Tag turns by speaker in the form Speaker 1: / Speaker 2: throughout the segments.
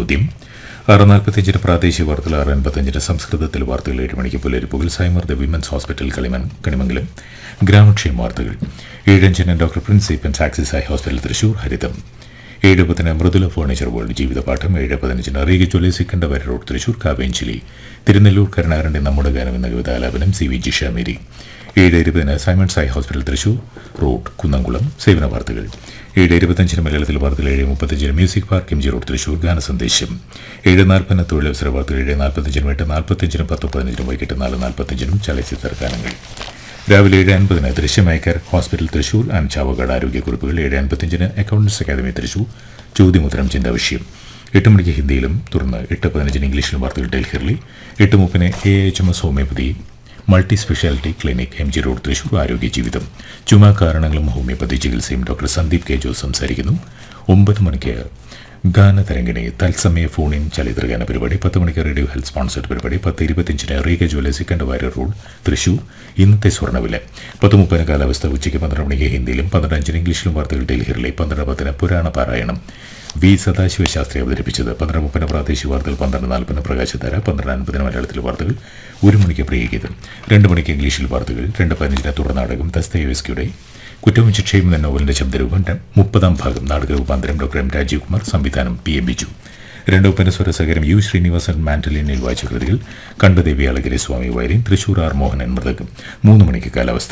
Speaker 1: ചോദ്യം ആറ് നാൽപ്പത്തിയഞ്ചിന് പ്രാദേശിക വാർത്തകൾ ആറ് അൻപത്തഞ്ചിന് സംസ്കൃതത്തിൽ വാർത്തകൾ ഏഴ് മണിക്ക് പുലരിപ്പുകൾ സൈമർ ദ വിമൻസ് ഹോസ്പിറ്റൽ കളിമൺ കണിമംഗലം ഗ്രാമക്ഷേമ വാർത്തകൾ ഏഴഞ്ചിന് doctor Prince Eapen's Axis eye hospital Thrissur ഹരിതം ഏഴ് പത്തിന് മൃദുല ഫർണിച്ചർ വേൾഡ് ജീവിതപാഠം ഏഴ് പതിനഞ്ചിന് റീഗ ജ്വല്ലി സിക്കണ്ടവര റോഡ് തൃശൂർ കാവേഞ്ചിലി തിരുനെല്ലൂർ കരുണാകരന്റെ നമ്മുടെ ഗാനം എന്ന കവിതാലാപനം സി വി ജിഷ മേരി ഏഴ് ഇരുപതിന് Simon Sai hospital Thrissur road Kunnamkulam സേവന വാർത്തകൾ ഏഴ് ഇരുപത്തഞ്ചിന് മലയാളത്തിൽ വാർത്തകൾ ഏഴ് മുപ്പത്തഞ്ചിന് music park M G road Thrissur ഗാന സന്ദേശം ഏഴ് നാൽപ്പതിന് തൊഴിലവസര വാർത്തകൾ ഏഴ് നാൽപ്പത്തഞ്ചിനും എട്ട് നാൽപ്പത്തഞ്ചിനും പത്ത് പതിനഞ്ചിനും വൈകിട്ട് നാല് നാൽപ്പത്തഞ്ചിനും ചലച്ചിത്ര ഗാനങ്ങൾ രാവിലെ ഏഴ് അൻപതിന് ദൃശ്യമയക്കർ ഹോസ്പിറ്റൽ തൃശൂർ ആൻഡ് ചാവക്കാട് ആരോഗ്യക്കുറിപ്പുകൾ ഏഴ് അൻപത്തിയഞ്ചിന് അക്കൗണ്ടൻസ് അക്കാദമി തൃശൂർ ചോദ്യമുത്തരം ചിന്താ വിഷയം എട്ട് മണിക്ക് ഹിന്ദിയിലും തുടർന്ന് എട്ട് പതിനഞ്ചിന് ഇംഗ്ലീഷിലും വാർത്തകൾ ഡൽഹിറിൽ എട്ട് മുപ്പതിന് A H M S homeopathy multi speciality clinic M G road Thrissur ആരോഗ്യ ജീവിതം ചുമ കാരണങ്ങളും ഹോമിയോപ്പതി ചികിത്സയും ഡോക്ടർ സന്ദീപ് കെ ജോസ് സംസാരിക്കുന്നു ഒമ്പത് മണിക്ക് ഗാനതരംഗിണി തത്സമയ ഫോൺ ഇൻ ചലിത്രഗാന പരിപാടി പത്ത് മണിക്ക് റേഡിയോ ഹെൽത്ത് സ്പോൺസർഡ് പരിപാടി പത്ത് ഇരുപത്തിയഞ്ചിന് റീഗ ജ്വല്ലേഴ്സ് കണ്ടവാര റോഡ് തൃശൂർ ഇന്നത്തെ സ്വർണ്ണവില പത്ത് മുപ്പതിന് കാലാവസ്ഥ ഉച്ചയ്ക്ക് പന്ത്രണ്ട് മണിക്ക് ഹിന്ദിയിലും പന്ത്രണ്ട് അഞ്ചിന് ഇംഗ്ലീഷിലും വാർത്തകൾ ഡൽഹിയിലെ പന്ത്രണ്ട് പത്തിന് പുരാണ പാരായണം വി സദാശിവ ശാസ്ത്രി അവതരിപ്പിച്ചത് പന്ത്രണ്ട് മുപ്പതിന് പ്രാദേശിക വാർത്തകൾ പന്ത്രണ്ട് നാൽപ്പതിന് പ്രകാശധാര പന്ത്രണ്ട് അൻപതിന് മലയാളത്തിലെ വാർത്തകൾ ഒരു മണിക്ക് പ്രിയഗീതം രണ്ട് മണിക്ക് ഇംഗ്ലീഷിൽ വാർത്തകൾ രണ്ട് പതിനഞ്ചിന് തുടർ നാടകം ദസ്തയോസ്കിയുടെ കുറ്റവും ശിക്ഷയും എന്ന നോവലിന്റെ ശബ്ദരൂപം ര- മുപ്പതാം ഭാഗം നാടക രൂപാന്തരം ഡോക്ടർ എം രാജീവ് കുമാർ സംവിധാനം പി എം ബിജു രണ്ടു ഉപനസ്വര സഹകരം യു ശ്രീനിവാസൻ മാൻഡലിനിൽ വായിച്ച കൃതികൾ കണ്ടദേവി അളഗിരി സ്വാമി വയലിൻ തൃശൂർ ആർ മോഹനൻ മൃതകം മൂന്ന് മണിക്ക് കാലാവസ്ഥ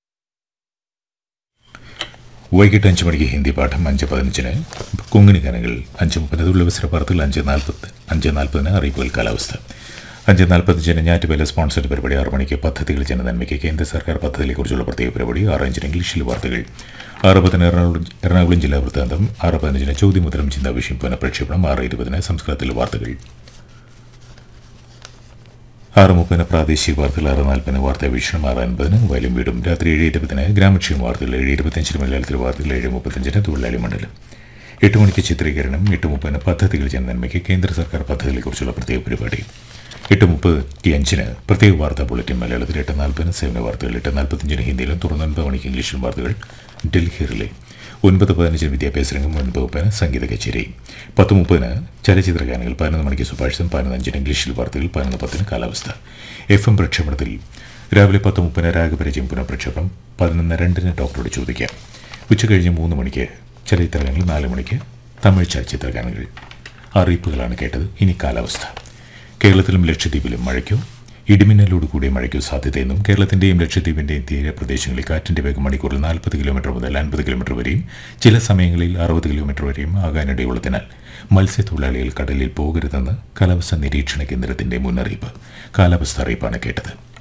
Speaker 1: വൈകിട്ട് അഞ്ച് മണിക്ക് ഹിന്ദി പാഠം അഞ്ച് പതിനഞ്ചിന് കൊങ്ങിണി ഗാനങ്ങൾ അഞ്ച് മുപ്പത് ഉള്ളവസര വാർത്തകൾ അഞ്ച് നാൽപ്പത്തി അഞ്ച് നാൽപ്പതിന് അറിയിപ്പുകൾ കാലാവസ്ഥ അഞ്ച് നാൽപ്പത്തഞ്ചിന് ഞാറ്റുവേല സ്പോൺസർഡ് പരിപാടി ആറ് മണിക്ക് പദ്ധതികൾ ജനനന്മയ്ക്ക് കേന്ദ്ര സർക്കാർ പദ്ധതിയെക്കുറിച്ചുള്ള പ്രത്യേക പരിപാടി ആറ് അഞ്ചിന് ഇംഗ്ലീഷിൽ വാർത്തകൾ ആറ് പത്തിന് എറണാകുളം എറണാകുളം ജില്ലാ വൃത്താന്തം ആറ് പതിനഞ്ചിന് ചോദ്യമുദ്രം ചിന്താ വിഷയം പുനഃപ്രക്ഷേപണം ആറ് ഇരുപതിന് സംസ്കൃതത്തിൽ വാർത്തകൾ ആറ് മുപ്പതിന് പ്രാദേശിക വാർത്തകൾ ആറ് നാൽപ്പതിന് വാർത്താ വീക്ഷണം ആറ് അൻപതിന് വയലും വീടും രാത്രി ഏഴ് ഇരുപതിന് ഗ്രാമക്ഷേമ വാർത്തകൾ ഏഴ് ഇരുപത്തഞ്ചിന് മലയാളത്തിൽ വാർത്തകൾ ഏഴ് മുപ്പത്തഞ്ചിന് തൊഴിലാളി മണ്ഡലം എട്ട് മണിക്ക് ചിത്രീകരണം എട്ട് മുപ്പതിന് പദ്ധതികൾ ജനനന്മയ്ക്ക് കേന്ദ്ര സർക്കാർ പദ്ധതികളെക്കുറിച്ചുള്ള പ്രത്യേക പരിപാടി എട്ട് മുപ്പത്തി അഞ്ചിന് പ്രത്യേക വാർത്താ ബുള്ളറ്റിൻ മലയാളത്തിൽ എട്ട് നാൽപ്പതിന് സേവന വാർത്തകൾ എട്ട് നാൽപ്പത്തഞ്ചിന് ഹിന്ദിയിലും തുടർന്ന് ഒൻപത് മണിക്ക് ഇംഗ്ലീഷിലും വാർത്തകൾ ഡൽഹിയിലെ ഒൻപത് പതിനഞ്ചിന് വിദ്യാഭ്യാസ രംഗം ഒൻപത് മുപ്പതിന് സംഗീത കച്ചേരി പത്ത് മുപ്പതിന് ചലച്ചിത്ര ഗാനങ്ങൾ പതിനൊന്ന് മണിക്ക് സുഭാഷിതം പതിനഞ്ചിന് ഇംഗ്ലീഷിൽ വാർത്തകൾ പതിനൊന്ന് പത്തിന് കാലാവസ്ഥ എഫ് എം പ്രക്ഷേപണത്തിൽ രാവിലെ പത്ത് മുപ്പതിന് രാഗപരിചയം പുനഃപ്രക്ഷേപണം പതിനൊന്ന് രണ്ടിന് ഡോക്ടറോട് ചോദിക്കാം ഉച്ച കഴിഞ്ഞ് മൂന്ന് മണിക്ക് ചലച്ചിത്ര ഗാനങ്ങൾ നാല് മണിക്ക് തമിഴ് ചലച്ചിത്ര ഗാനങ്ങൾ അറിയിപ്പുകളാണ് കേട്ടത് ഇനി കാലാവസ്ഥ കേരളത്തിലും ലക്ഷദ്വീപിലും മഴയ്ക്കോ ഇടിമിന്നലോട് കൂടിയ മഴയ്ക്കോ സാധ്യതയെന്നും കേരളത്തിന്റെയും ലക്ഷദ്വീപിന്റെയും തീരപ്രദേശങ്ങളിൽ കാറ്റിന്റെ വേഗം മണിക്കൂറിൽ നാൽപ്പത് കിലോമീറ്റർ മുതൽ അൻപത് കിലോമീറ്റർ വരെയും ചില സമയങ്ങളിൽ അറുപത് കിലോമീറ്റർ വരെയും ആകാനിടയുള്ളതിനാൽ മത്സ്യത്തൊഴിലാളികൾ കടലിൽ പോകരുതെന്ന് കാലാവസ്ഥാ നിരീക്ഷണ കേന്ദ്രത്തിന്റെ മുന്നറിയിപ്പ് കാലാവസ്ഥ അറിയിപ്പാണ് കേട്ടത്